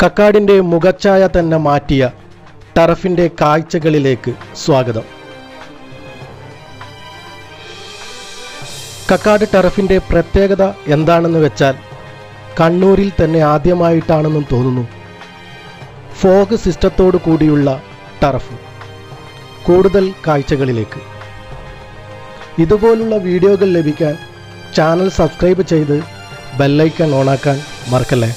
കക്കാടിൻ്റെ മുഖച്ഛായ തന്നെ മാറ്റിയ ടറഫിൻ്റെ കാഴ്ചകളിലേക്ക് സ്വാഗതം കക്കാട് ടറഫിൻ്റെ പ്രത്യേകത എന്താണെന്ന് വെച്ചാൽ കണ്ണൂരിൽ തന്നെ ആദ്യമായിട്ടാണെന്നും തോന്നുന്നു ഫോഗ് സിസ്റ്റത്തോടു കൂടിയുള്ള ടറഫ് കൂടുതൽ കാഴ്ചകളിലേക്ക് ഇതുപോലുള്ള വീഡിയോകൾ ലഭിക്കാൻ ചാനൽ സബ്സ്ക്രൈബ് ചെയ്ത് ബെല്ലൈക്കൺ ഓണാക്കാൻ മറക്കല്ലേ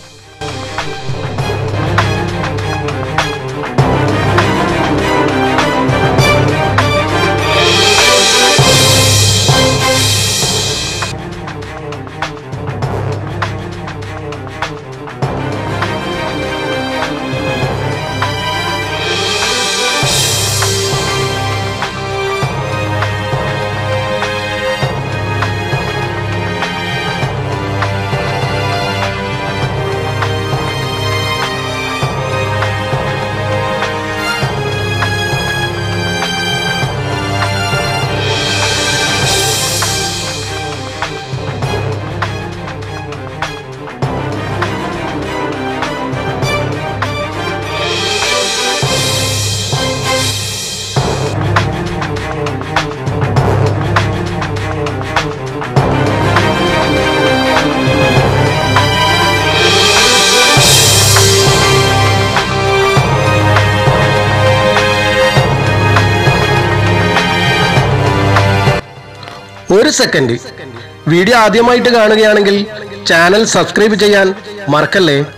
ഒരു സെക്കൻഡ് വീഡിയോ ആദ്യമായിട്ട് കാണുകയാണെങ്കിൽ ചാനൽ സബ്സ്ക്രൈബ് ചെയ്യാൻ മറക്കല്ലേ